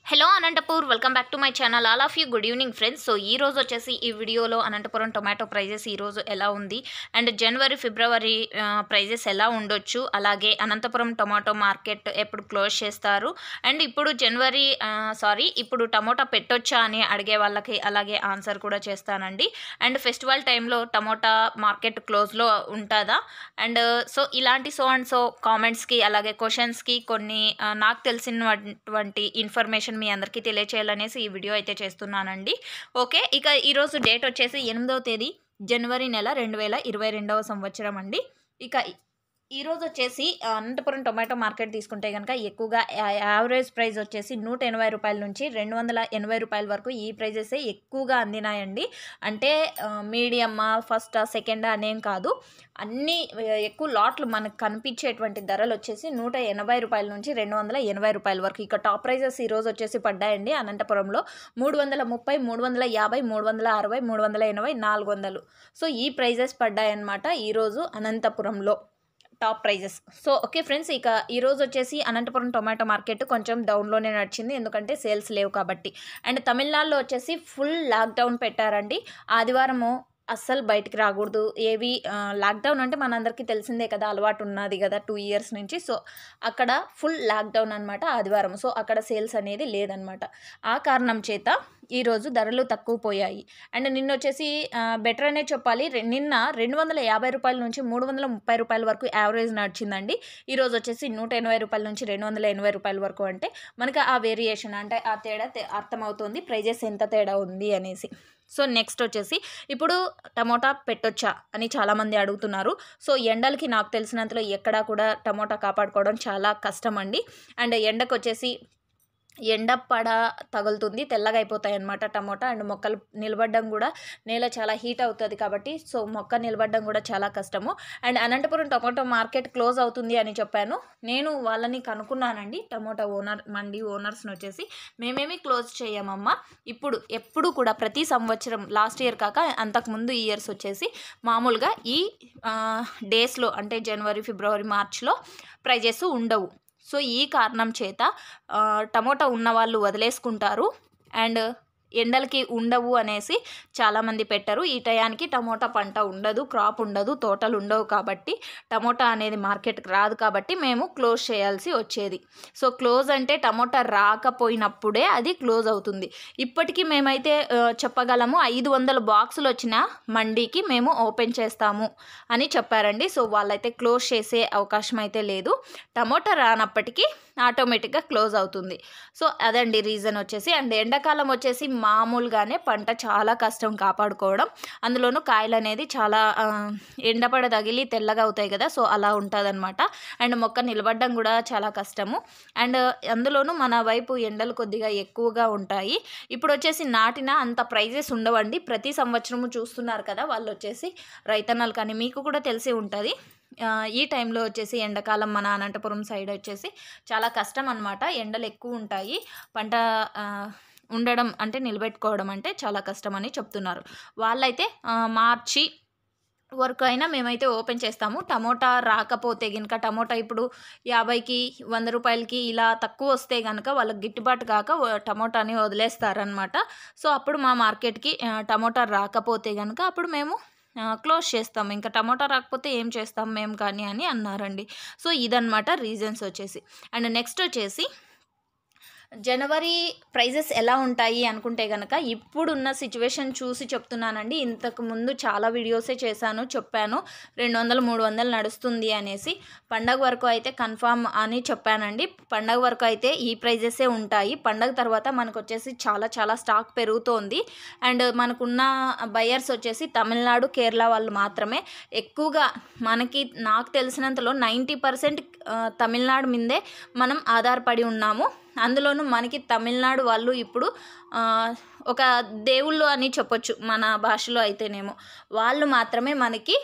hello Anantapur welcome back to my channel all of you good evening friends so ఈ రోజు వచ్చేసి ఈ వీడియోలో అనంతపురం టొమాటో ప్రైజెస్ ఈ రోజు ఎలా ఉంది అండ్ జనవరి ఫిబ్రవరి ప్రైజెస్ ఎలా ఉండొచ్చు అలాగే అనంతపురం టొమాటో మార్కెట్ ఎప్పుడు క్లోజ్ చేస్తారు అండ్ ఇప్పుడు జనవరి సారీ ఇప్పుడు టమోటా పెట్టొచ్చా అని అడిగే వాళ్ళకి అలాగే ఆన్సర్ కూడా చేస్తానండి అండ్ ఫెస్టివల్ టైంలో టమోటా మార్కెట్ క్లోజ్లో ఉంటుందా అండ్ సో ఇలాంటి సో అండ్ సో కామెంట్స్కి అలాగే క్వశ్చన్స్కి కొన్ని ఆ, నాకు తెలిసినటువంటి ఇన్ఫర్మేషన్ మీ అందరికీ తెలియచేయాలనేసి ఈ వీడియో అయితే చేస్తున్నానండి ఓకే ఇక ఈరోజు డేట్ వచ్చేసి ఎనిమిదవ తేదీ జనవరి నెల రెండు వేల ఇరవై రెండవ సంవత్సరం అండి ఇక ఈ- ఈరోజు వచ్చేసి ఆ, అనంతపురం టొమాటో మార్కెట్ తీసుకుంటే కనుక ఎక్కువగా యా- యావరేజ్ ప్రైస్ వచ్చేసి నూట ఎనభై రూపాయల నుంచి రెండు వందల ఎనభై రూపాయల వరకు ఈ ప్రైజెసే ఎక్కువగా అందినాయండి అంటే మీడియమ్మా ఫస్ట్ సెకండ్ అనేం కాదు అన్ని ఆ, ఎక్కువ లాట్లు మనకు కనిపించేటువంటి ధరలు వచ్చేసి నూట ఎనభై రూపాయల నుంచి రెండు వందల ఎనభై రూపాయల వరకు ఇక టాప్ ప్రైజెస్ ఈ రోజు వచ్చేసి పడ్డాయండి అనంతపురంలో మూడు వందల ముప్పై మూడు వందల యాభై మూడు వందల అరవై మూడు వందల ఎనభై నాలుగు వందలు సో ఈ ప్రైజెస్ పడ్డాయన్నమాట ఈరోజు అనంతపురంలో top prices so okay friends ఇక ఈరోజు వచ్చేసి అనంతపురం టొమాటో మార్కెట్ కొంచెం డౌన్లోనే నడిచింది ఎందుకంటే సేల్స్ లేవు కాబట్టి అండ్ తమిళనాడులో వచ్చేసి ఫుల్ లాక్డౌన్ పెట్టారండి ఆదివారము అస్సలు బయటికి రాకూడదు ఏవి ఆ, లాక్డౌన్ అంటే మనందరికీ తెలిసిందే కదా అలవాటు ఉన్నది కదా టూ ఇయర్స్ నుంచి సో అక్కడ ఫుల్ లాక్డౌన్ అనమాట ఆదివారం సో అక్కడ సేల్స్ అనేది లేదనమాట ఆ కారణం చేత ఈరోజు ధరలు తక్కువ పోయాయి అండ్ నిన్న వచ్చేసి బెటర్ అనే చెప్పాలి రె- నిన్న రెండు వందల యాభై రూపాయల నుంచి మూడు వందల ముప్పై రూపాయల వరకు యావరేజ్ నడిచిందండి ఈరోజు వచ్చేసి నూట ఎనభై రూపాయల నుంచి రెండు వందల ఎనభై రూపాయల వరకు అంటే మనకి ఆ వేరియేషన్ అంటే ఆ తేడా తె- అర్థమవుతుంది ప్రైజెస్ ఎంత తేడా ఉంది అనేసి సో నెక్స్ట్ వచ్చేసి ఇప్పుడు టమోటా పెట్టొచ్చా అని చాలామంది అడుగుతున్నారు సో ఎండలకి నాకు తెలిసినంతలో ఎక్కడా కూడా టమోటా కాపాడుకోవడం చాలా కష్టం అండి అండ్ ఎండకు వచ్చేసి ఎండ పడ తగులుతుంది తెల్లగా అయిపోతాయి అన్నమాట టమోటా అండ్ మొక్కలు నిలబడడం కూడా నేల చాలా హీట్ అవుతుంది కాబట్టి సో మొక్క నిలబడడం కూడా చాలా కష్టము and Anantapuram tomato market close అవుతుంది అని చెప్పాను నేను వాళ్ళని కనుక్కున్నానండి టమోటా ఓనర్ మండి ఓనర్స్ని వచ్చేసి మేమేమి క్లోజ్ చేయమమ్మా ఇప్పుడు ఎప్పుడు కూడా ప్రతి సంవత్సరం లాస్ట్ ఇయర్ కాక అంతకుముందు ఇయర్స్ వచ్చేసి మామూలుగా ఈ డేస్లో అంటే జనవరి ఫిబ్రవరి మార్చ్లో ప్రైజెస్ ఉండవు సో ఈ కారణం చేత ఆ, టమోటా ఉన్న వాళ్ళు వదిలేసుకుంటారు అండ్ ఎండలకి ఉండవు అనేసి చాలామంది పెట్టరు ఈ టయానికి టమోటా పంట ఉండదు క్రాప్ ఉండదు తోటలు ఉండవు కాబట్టి టమోటా అనేది మార్కెట్కి రాదు కాబట్టి మేము క్లోజ్ చేయాల్సి వచ్చేది సో క్లోజ్ అంటే టమోటా రాకపోయినప్పుడే అది క్లోజ్ అవుతుంది ఇప్పటికీ మేమైతే ఆ, చెప్పగలము ఐదు వందల బాక్సులు వచ్చిన మండీకి మేము ఓపెన్ చేస్తాము అని చెప్పారండి సో వాళ్ళైతే క్లోజ్ చేసే అవకాశం అయితే లేదు టమోటా రానప్పటికీ ఆటోమేటిక్గా క్లోజ్ అవుతుంది సో అదండి రీజన్ వచ్చేసి అండ్ ఎండాకాలం వచ్చేసి మామూలుగానే పంట చాలా కష్టం కాపాడుకోవడం అందులోనూ కాయలు అనేది చాలా ఆ, ఎండపడ తగిలి తెల్లగా అవుతాయి కదా సో అలా ఉంటుంది అండ్ మొక్క నిలబడడం కూడా చాలా కష్టము అండ్ అందులోనూ మన వైపు ఎండలు కొద్దిగా ఎక్కువగా ఉంటాయి ఇప్పుడు వచ్చేసి నాటిన అంత ప్రైజెస్ ఉండవండి ప్రతి సంవత్సరము చూస్తున్నారు కదా వాళ్ళు వచ్చేసి రైతన్నలు కానీ మీకు కూడా తెలిసి ఉంటుంది ఆ, ఈ టైంలో వచ్చేసి ఎండాకాలం మన అనంతపురం సైడ్ వచ్చేసి చాలా కష్టం అనమాట ఎండలు ఎక్కువ ఉంటాయి పంట ఆ, ఉండడం అంటే నిలబెట్టుకోవడం అంటే చాలా కష్టం అని చెప్తున్నారు వాళ్ళైతే ఆ, మార్చి వరకు అయినా మేమైతే ఓపెన్ చేస్తాము టమోటా రాకపోతే కనుక టమోటా ఇప్పుడు యాభైకి వంద రూపాయలకి ఇలా తక్కువ వస్తే కనుక వాళ్ళకి గిట్టుబాటు కాక వ- టమోటాని వదిలేస్తారనమాట సో అప్పుడు మా మార్కెట్కి ఆ, టమోటా రాకపోతే కనుక అప్పుడు మేము క్లోజ్ చేస్తాం ఇంకా టమోటా రాకపోతే ఏం చేస్తాం మేము కానీ అని అన్నారండి సో ఇదన్నమాట రీజన్స్ వచ్చేసి అండ్ నెక్స్ట్ వచ్చేసి జనవరి ప్రైజెస్ ఎలా ఉంటాయి అనుకుంటే కనుక ఇప్పుడున్న సిచ్యువేషన్ చూసి చెప్తున్నానండి ఇంతకు ముందు చాలా వీడియోసే చేశాను చెప్పాను రెండు వందలు మూడు వందలు నడుస్తుంది అనేసి పండగ వరకు అయితే కన్ఫామ్ అని చెప్పానండి పండగ వరకు అయితే ఈ ప్రైజెసే ఉంటాయి పండగ తర్వాత మనకు వచ్చేసి చాలా చాలా స్టాక్ పెరుగుతోంది అండ్ మనకున్న బయర్స్ వచ్చేసి తమిళనాడు కేరళ వాళ్ళు మాత్రమే ఎక్కువగా మనకి నాకు తెలిసినంతలో నైంటీ పర్సెంట్ తమిళనాడు మీదే మనం ఆధారపడి ఉన్నాము అందులోనూ మనకి తమిళనాడు వాళ్ళు ఇప్పుడు ఆ, ఒక దేవుళ్ళు అని చెప్పొచ్చు మన భాషలో అయితేనేమో వాళ్ళు మాత్రమే మనకి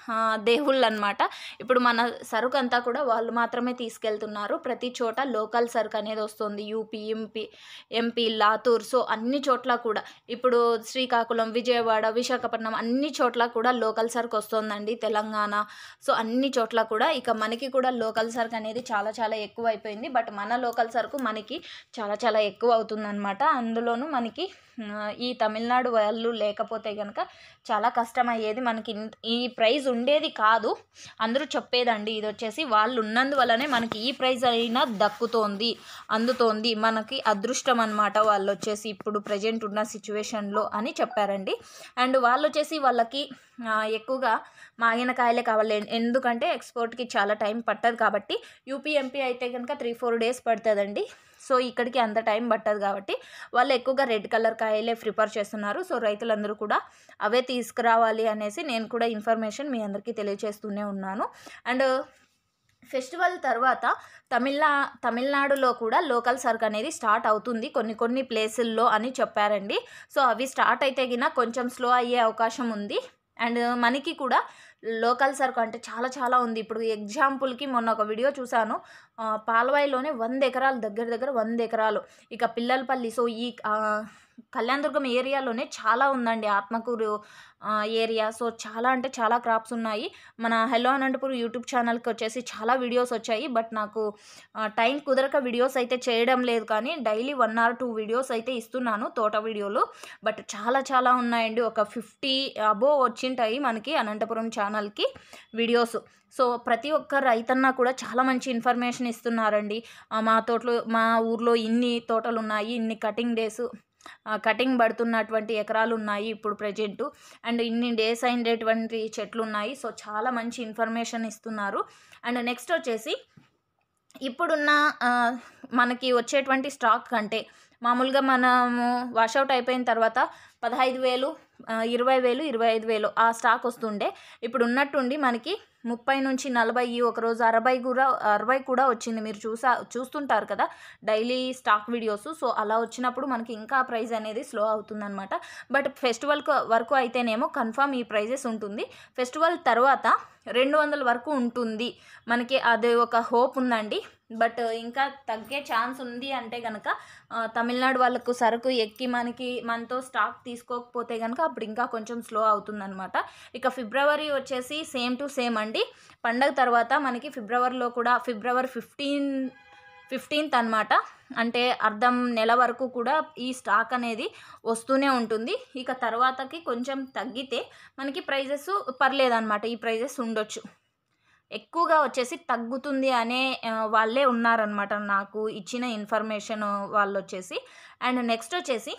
ఆ, దేవుళ్ళు అనమాట ఇప్పుడు మన సరుకు అంతా కూడా వాళ్ళు మాత్రమే తీసుకెళ్తున్నారు ప్రతి చోట లోకల్ సరుకు అనేది వస్తుంది UP MP MP Latur so అన్ని చోట్ల కూడా ఇప్పుడు శ్రీకాకుళం విజయవాడ విశాఖపట్నం అన్ని చోట్ల కూడా లోకల్ సరుకు వస్తుందండి తెలంగాణ సో అన్ని చోట్ల కూడా ఇక మనకి కూడా లోకల్ సరుకు అనేది చాలా చాలా ఎక్కువ అయిపోయింది బట్ మన లోకల్ సరుకు మనకి చాలా చాలా ఎక్కువ అవుతుందన్నమాట అందులోనూ మనకి ఆ, ఈ తమిళనాడు వాళ్ళు లేకపోతే కనుక చాలా కష్టం అయ్యేది మనకి ఇంత- ఈ ప్రైస్ ఉండేది కాదు అందరూ చెప్పేదండి ఇది వచ్చేసి వాళ్ళు ఉన్నందువల్లనే మనకి ఈ ప్రైస్ అయినా దక్కుతోంది అందుతోంది మనకి అదృష్టం అనమాట వాళ్ళు వచ్చేసి ఇప్పుడు ప్రజెంట్ ఉన్న సిచ్యువేషన్లో అని చెప్పారండి అండ్ వాళ్ళు వచ్చేసి వాళ్ళకి ఆ, ఎక్కువగా మాగిన కాయలే కావాలి ఎన్- ఎందుకంటే ఎక్స్పోర్ట్కి చాలా టైం పట్టదు కాబట్టి యూపీఎంపీ అయితే కనుక త్రీ ఫోర్ డేస్ పడుతుందండి సో ఇక్కడికి అంత టైం పట్టదు కాబట్టి వాళ్ళు ఎక్కువగా రెడ్ కలర్ కాయలే ప్రిఫర్ చేస్తున్నారు సో రైతులందరూ కూడా అవే తీసుకురావాలి అనేసి నేను కూడా ఇన్ఫర్మేషన్ మీ అందరికీ తెలియజేస్తూనే ఉన్నాను అండ్ ఫెస్టివల్ తర్వాత తమిళ తమిళనాడులో కూడా లోకల్ సరుకు అనేది స్టార్ట్ అవుతుంది కొన్ని కొన్ని ప్లేసుల్లో అని చెప్పారండి సో అవి స్టార్ట్ అయితే గిన కొంచెం స్లో అయ్యే అవకాశం ఉంది అండ్ మనకి కూడా లోకల్ సరుకు అంటే చాలా చాలా ఉంది ఇప్పుడు ఎగ్జాంపుల్కి మొన్న ఒక వీడియో చూశాను ఆ, పాలవాయిలోనే వంద ఎకరాలు దగ్గర దగ్గర వంద ఎకరాలు ఇక పిల్లలపల్లి సో ఈ ఆ, కళ్యాణదుర్గం ఏరియాలోనే చాలా ఉందండి ఆత్మకూరు ఆ, ఏరియా సో చాలా అంటే చాలా క్రాప్స్ ఉన్నాయి మన హెలో అనంతపూర్ యూట్యూబ్ ఛానల్కి వచ్చేసి చాలా వీడియోస్ వచ్చాయి బట్ నాకు ఆ, టైం కుదరక వీడియోస్ అయితే చేయడం లేదు కానీ daily one or two videos అయితే ఇస్తున్నాను తోట వీడియోలు బట్ చాలా చాలా ఉన్నాయండి ఒక ఫిఫ్టీ అబోవ్ వచ్చింటాయి మనకి అనంతపురం ఛానల్కి వీడియోస్ సో ప్రతి ఒక్క రైతన్న కూడా చాలా మంచి ఇన్ఫర్మేషన్ ఇస్తున్నారండి ఆ, మా తోటలో మా ఊర్లో ఇన్ని తోటలు ఉన్నాయి ఇన్ని కటింగ్ డేస్ కటింగ్ పడుతున్నటువంటి ఎకరాలు ఉన్నాయి ఇప్పుడు ప్రజెంట్ అండ్ ఇన్ని డేస్ అయినటువంటి చెట్లు ఉన్నాయి సో చాలా మంచి ఇన్ఫర్మేషన్ ఇస్తున్నారు అండ్ నెక్స్ట్ వచ్చేసి ఇప్పుడున్న ఆ, మనకి వచ్చేటువంటి స్టాక్ కంటే మామూలుగా మనము వాషౌట్ అయిపోయిన తర్వాత పదహైదు వేలు ఆ, ఇరవై వేలు ఇరవై ఐదు వేలు ఆ స్టాక్ వస్తుండే ఇప్పుడు ఉన్నట్టుండి మనకి ముప్పై నుంచి నలభై ఒకరోజు అరవై కూడా అరవై కూడా వచ్చింది మీరు చూసా చూస్తుంటారు కదా డైలీ స్టాక్ వీడియోస్ సో అలా వచ్చినప్పుడు మనకి ఇంకా ప్రైస్ అనేది స్లో అవుతుందన్నమాట బట్ ఫెస్టివల్ వరకు అయితేనేమో కన్ఫామ్ ఈ ప్రైజెస్ ఉంటుంది ఫెస్టివల్ తర్వాత రెండు వందల వరకు ఉంటుంది మనకి అది ఒక హోప్ ఉందండి బట్ ఇంకా తగ్గే ఛాన్స్ ఉంది అంటే కనుక ఆ, తమిళనాడు వాళ్ళకు సరుకు ఎక్కి మనకి మనతో స్టాక్ తీసుకోకపోతే కనుక అప్పుడు ఇంకా కొంచెం స్లో అవుతుందన్నమాట ఇక ఫిబ్రవరి వచ్చేసి సేమ్ టు సేమ్ అండి పండగ తర్వాత మనకి ఫిబ్రవరిలో కూడా ఫిబ్రవరి ఫిఫ్టీన్ ఫిఫ్టీన్త్ అనమాట అంటే అర్ధం నెల వరకు కూడా ఈ స్టాక్ అనేది వస్తూనే ఉంటుంది ఇక తర్వాతకి కొంచెం తగ్గితే మనకి ప్రైజెస్ పర్లేదన్నమాట ఈ ప్రైజెస్ ఉండొచ్చు ఎక్కువగా వచ్చేసి తగ్గుతుంది అనే ఆ, వాళ్ళే ఉన్నారనమాట నాకు ఇచ్చిన ఇన్ఫర్మేషన్ వాళ్ళు వచ్చేసి అండ్ నెక్స్ట్ వచ్చేసి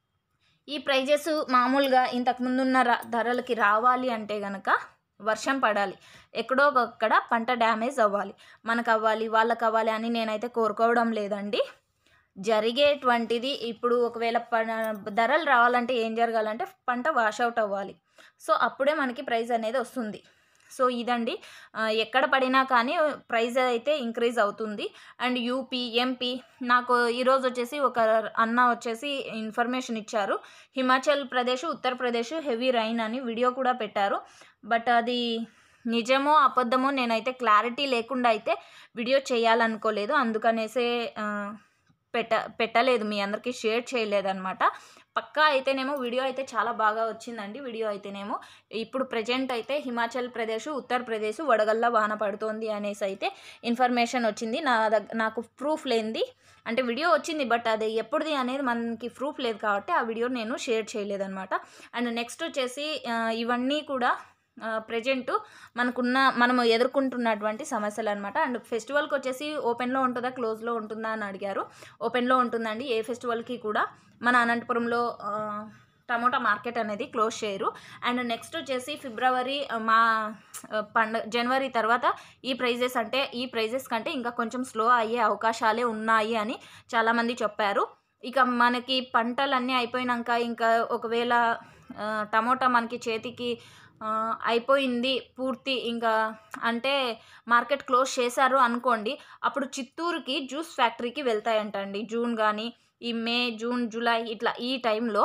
ఈ ప్రైజెస్ మామూలుగా ఇంతకు ముందున్న ర- ధరలకి రావాలి అంటే గనక వర్షం పడాలి ఎక్కడో ఒక్కడ పంట డ్యామేజ్ అవ్వాలి మనకు అవ్వాలి వాళ్ళకి అవ్వాలి అని నేనైతే కోరుకోవడం లేదండి జరిగేటువంటిది ఇప్పుడు ఒకవేళ ప ధరలు రావాలంటే ఏం జరగాలంటే పంట వాషౌట్ అవ్వాలి సో అప్పుడే మనకి ప్రైస్ అనేది వస్తుంది సో ఇదండి ఆ, ఎక్కడ పడినా కానీ ప్రైస్ అయితే ఇంక్రీజ్ అవుతుంది అండ్ యూపీ ఎంపీ నాకు ఈరోజు వచ్చేసి ఒక అన్న వచ్చేసి ఇన్ఫర్మేషన్ ఇచ్చారు హిమాచల్ ప్రదేశ్ ఉత్తరప్రదేశ్ హెవీ రైన్ అని వీడియో కూడా పెట్టారు బట్ అది నిజమో అబద్ధమో నేనైతే క్లారిటీ లేకుండా అయితే వీడియో చేయాలనుకోలేదు అందుకనేసే ఆ, పెట్ట పెట్టలేదు మీ అందరికీ షేర్ చేయలేదన్నమాట పక్కా అయితేనేమో వీడియో అయితే చాలా బాగా వచ్చిందండి వీడియో అయితేనేమో ఇప్పుడు ప్రజెంట్ అయితే హిమాచల్ ప్రదేశ్ ఉత్తరప్రదేశ్ వడగల్ల వాన పడుతోంది అనేసి అయితే ఇన్ఫర్మేషన్ వచ్చింది నా దగ్గర నాకు ప్రూఫ్ లేనిది అంటే వీడియో వచ్చింది బట్ అది ఎప్పుడుది అనేది మనకి ప్రూఫ్ లేదు కాబట్టి ఆ వీడియో నేను షేర్ చేయలేదన్నమాట అండ్ నెక్స్ట్ వచ్చేసి ఆ, ఇవన్నీ కూడా ప్రజెంట్ మనకున్న మనము ఎదుర్కొంటున్నటువంటి సమస్యలు అనమాట అండ్ ఫెస్టివల్కి వచ్చేసి ఓపెన్లో ఉంటుందా క్లోజ్లో ఉంటుందా అని అడిగారు ఓపెన్లో ఉంటుందండి ఏ ఫెస్టివల్కి కూడా మన అనంతపురంలో ఆ, టమోటా మార్కెట్ అనేది క్లోజ్ చేయరు అండ్ నెక్స్ట్ వచ్చేసి ఫిబ్రవరి ఆ, మా పండుగ జనవరి తర్వాత ఈ ప్రైజెస్ అంటే ఈ ప్రైజెస్ కంటే ఇంకా కొంచెం స్లో అయ్యే అవకాశాలే ఉన్నాయి అని చాలామంది చెప్పారు ఇక మనకి పంటలన్నీ అయిపోయినాక ఇంకా ఒకవేళ ఆ, టమోటా మనకి చేతికి ఆ, అయిపోయింది పూర్తి ఇంకా అంటే మార్కెట్ క్లోజ్ చేశారు అనుకోండి అప్పుడు చిత్తూరుకి జ్యూస్ ఫ్యాక్టరీకి వెళ్తాయంటండి జూన్ కానీ ఈ మే జూన్ జూలై ఇట్లా ఈ టైంలో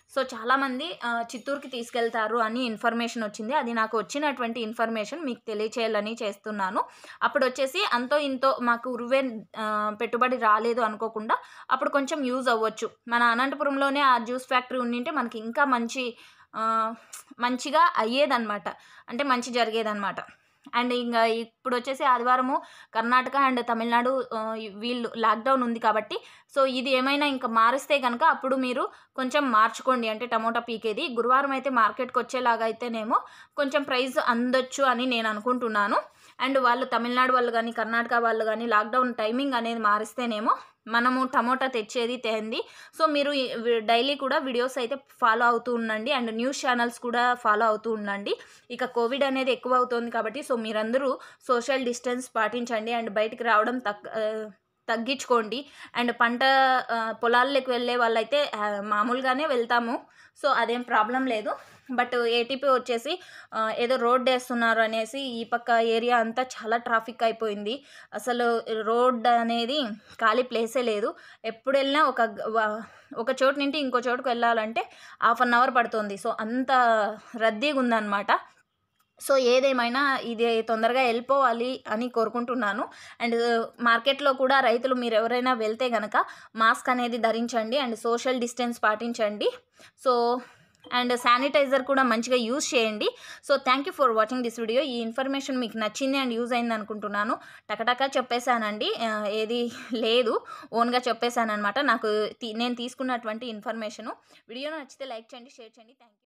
సో చాలామంది ఆ, చిత్తూరుకి తీసుకెళ్తారు అని ఇన్ఫర్మేషన్ వచ్చింది అది నాకు వచ్చినటువంటి ఇన్ఫర్మేషన్ మీకు తెలియచేయాలని చేస్తున్నాను అప్పుడు వచ్చేసి అంతో ఇంతో మాకు ఉరువే ఆ, పెట్టుబడి రాలేదు అనుకోకుండా అప్పుడు కొంచెం యూజ్ అవ్వచ్చు మన అనంతపురంలోనే ఆ జ్యూస్ ఫ్యాక్టరీ ఉండింటే మనకి ఇంకా మంచి ఆ, మంచిగా అయ్యేదన్నమాట అంటే మంచి జరిగేదన్నమాట అండ్ ఇంకా ఇప్పుడు వచ్చేసి ఆదివారము కర్ణాటక అండ్ తమిళనాడు ఆ, వీళ్ళు లాక్డౌన్ ఉంది కాబట్టి సో ఇది ఏమైనా ఇంకా మారిస్తే కనుక అప్పుడు మీరు కొంచెం మార్చుకోండి అంటే టమోటా పీకేది గురువారం అయితే మార్కెట్కి వచ్చేలాగా అయితేనేమో కొంచెం ప్రైస్ అందొచ్చు అని నేను అనుకుంటున్నాను అండ్ వాళ్ళు తమిళనాడు వాళ్ళు కానీ కర్ణాటక వాళ్ళు కానీ లాక్డౌన్ టైమింగ్ అనేది మారిస్తేనేమో మనము టమోటా తెచ్చేది తేంది సో మీరు డైలీ కూడా వీడియోస్ అయితే ఫాలో అవుతూ ఉండండి అండ్ న్యూస్ ఛానల్స్ కూడా ఫాలో అవుతూ ఉండండి ఇక కోవిడ్ అనేది ఎక్కువ అవుతుంది కాబట్టి సో మీరందరూ సోషల్ డిస్టెన్స్ పాటించండి అండ్ బయటికి రావడం తక్ ఆ, తగ్గించుకోండి అండ్ పంట ఆ, పొలాల్లోకి వెళ్ళే వాళ్ళైతే ఆ, మామూలుగానే వెళ్తాము సో అదేం ప్రాబ్లం లేదు బట్ ఏటీపీ వచ్చేసి ఆ, ఏదో రోడ్ వేస్తున్నారు అనేసి ఈ పక్క ఏరియా అంతా చాలా ట్రాఫిక్ అయిపోయింది అసలు రోడ్ అనేది ఖాళీ ప్లేసే లేదు ఎప్పుడు వెళ్ళినా ఒక గ- వ- ఒక చోటు నుండి ఇంకో చోటుకు వెళ్ళాలంటే హాఫ్ అన్ అవర్ పడుతుంది సో అంత రద్దీగా ఉందన్నమాట సో ఏదేమైనా ఇది తొందరగా వెళ్ళిపోవాలి అని కోరుకుంటున్నాను అండ్ మార్కెట్లో కూడా రైతులు మీరు ఎవరైనా వెళ్తే కనుక మాస్క్ అనేది ధరించండి అండ్ సోషల్ డిస్టెన్స్ పాటించండి సో అండ్ శానిటైజర్ కూడా మంచిగా యూజ్ చేయండి so thank you for watching this video ఈ ఇన్ఫర్మేషన్ మీకు నచ్చింది అండ్ యూజ్ అయింది అనుకుంటున్నాను టకటకా చెప్పేశానండి ఆ, ఏది లేదు ఓన్గా చెప్పేశాను అనమాట నాకు తీ- నేను తీసుకున్నటువంటి ఇన్ఫర్మేషను వీడియో నచ్చితే లైక్ చేయండి షేర్ చేయండి థ్యాంక్ యూ